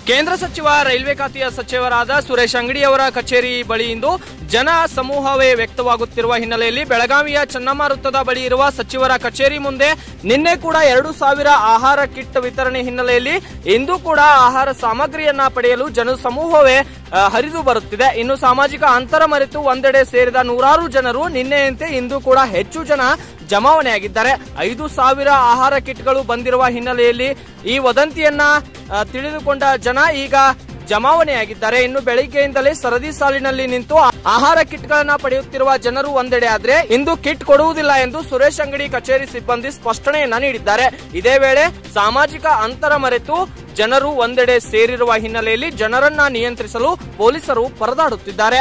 ಕೇಂದ್ರ ಸಚಿವ ರೈಲ್ವೆ ಖಾತೆಯ ಸಚಿವರಾದ ಸುರೇಶ್ ಅಂಗಡಿ ಅವರ ಕಚೇರಿ ಬಳಿ ಇಂದು ಜನ ಸಮೂಹವೇ ವ್ಯಕ್ತವಾಗುತ್ತಿರುವ ಹಿನ್ನೆಲೆಯಲ್ಲಿ ಬೆಳಗಾವಿಯ ಚನ್ನಮ್ಮ ವೃತ್ತದ ಬಳಿ ಇರುವ ಸಚಿವರ ಕಚೇರಿ ಮುಂದೆ ನಿನ್ನೆ ಕೂಡ ಎರಡು ಸಾವಿರ ಆಹಾರ ಕಿಟ್ ವಿತರಣೆ ಹಿನ್ನೆಲೆಯಲ್ಲಿ ಇಂದು ಕೂಡ ಆಹಾರ ಸಾಮಗ್ರಿಯನ್ನ ಪಡೆಯಲು ಜನ ಸಮೂಹವೇ ಆ, ಹರಿದು ಬರುತ್ತಿದೆ ಇನ್ನು ಸಾಮಾಜಿಕ ಅಂತರ ಮರೆತು ಒಂದೆಡೆ ಸೇರಿದ ನೂರಾರು ಜನರು ನಿನ್ನೆಯಂತೆ ಇಂದು ಕೂಡ ಹೆಚ್ಚು ಜನ ಜಮಾವಣೆಯಾಗಿದ್ದಾರೆ ಐದು ಸಾವಿರ ಆಹಾರ ಕಿಟ್ಗಳು ಬಂದಿರುವ ಹಿನ್ನೆಲೆಯಲ್ಲಿ ಈ ವದಂತಿಯನ್ನ ಆ, ತಿಳಿದುಕೊಂಡ ಜನ ಈಗ ಜಮಾವಣೆಯಾಗಿದ್ದಾರೆ ಇನ್ನು ಬೆಳಿಗ್ಗೆಯಿಂದಲೇ ಸರದಿ ಸಾಲಿನಲ್ಲಿ ನಿಂತು ಆಹಾರ ಕಿಟ್ಗಳನ್ನ ಪಡೆಯುತ್ತಿರುವ ಜನರು ಒಂದೆಡೆ ಆದ್ರೆ ಇಂದು ಕಿಟ್ ಕೊಡುವುದಿಲ್ಲ ಎಂದು ಸುರೇಶ್ ಅಂಗಡಿ ಕಚೇರಿ ಸಿಬ್ಬಂದಿ ಸ್ಪಷ್ಟನೆಯನ್ನ ನೀಡಿದ್ದಾರೆ ಇದೇ ವೇಳೆ ಸಾಮಾಜಿಕ ಅಂತರ ಮರೆತು ಜನರು ಒಂದೆಡೆ ಸೇರಿರುವ ಹಿನ್ನೆಲೆಯಲ್ಲಿ ಜನರನ್ನ ನಿಯಂತ್ರಿಸಲು ಪೊಲೀಸರು ಪರದಾಡುತ್ತಿದ್ದಾರೆ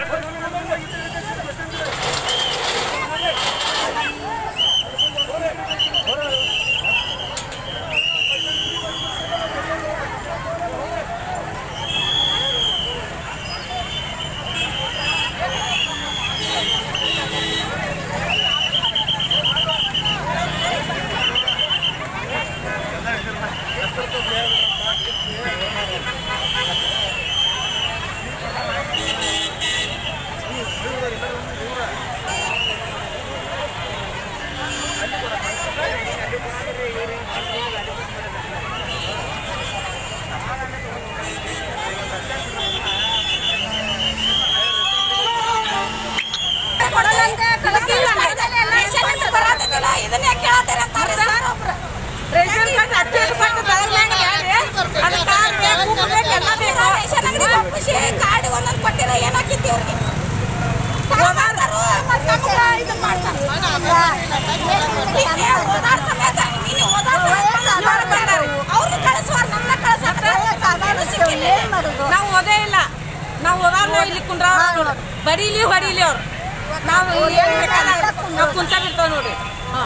ಇದನ್ನೇ ಕೇಳತ್ತಾರೆ ಅಂತಾರೆ ಸರ್ ಒಬ್ರು ರೇಷನ್ ಕಾರ್ಡ್ ಅಪ್ಡೇಟ್ ಮಾಡಿ ತಗೊಳ್ಳಂಗೆ ಹೇಳಿ. ಅದು ಕಾರ್ಡ್ ಬೇಕು, ಬುಕ್ ಬೇಕು, ಎಲ್ಲ ಬೇಕು. ರೇಷನ್ ಅಂಗಡಿ ಒಪ್ಪಿಸಿ ಕಾರ್ಡ್ ಒಂದೊಂದು ಕೊಟ್ಟಿರ ಏನಾಕಿತ್ತು ಇವ್ರಿಗೆ ತಗೊಂಬಂದರು, ಮತ್ತ್ ನಮ್ಗ ಇದನ್ ಮಾಡ್ತಾರೆ. ನಿನ್ನೆ ಹೋದಾರ ಸಮೇತ, ನಿನ್ನೆ ಹೋದಾರ ಸಮೇತ ಇವ್ರು ಬಂದಾರೆ. ಅವ್ರ್ನ ಕಳಿಸುವಾರ, ನಮ್ನ ಕಳಿಸಾಕ್ರೆ ಏನು ಸಿಕ್ಕಿಲ್ಲ. ನಾವು ಓದೇ ಇಲ್ಲ ನಾವು ಓದಾರ ಇಲ್ಲಿ ಕುಂದ್ರ ಬರೀಲಿ ಹೊಡಿಲಿ ಅವ್ರು ನಾವು ಏನ್ ಬೇಕಾದ್ರೆ ನಾವು ಕುಂತ ಬಿಡ್ತಾವ ನೋಡ್ರಿ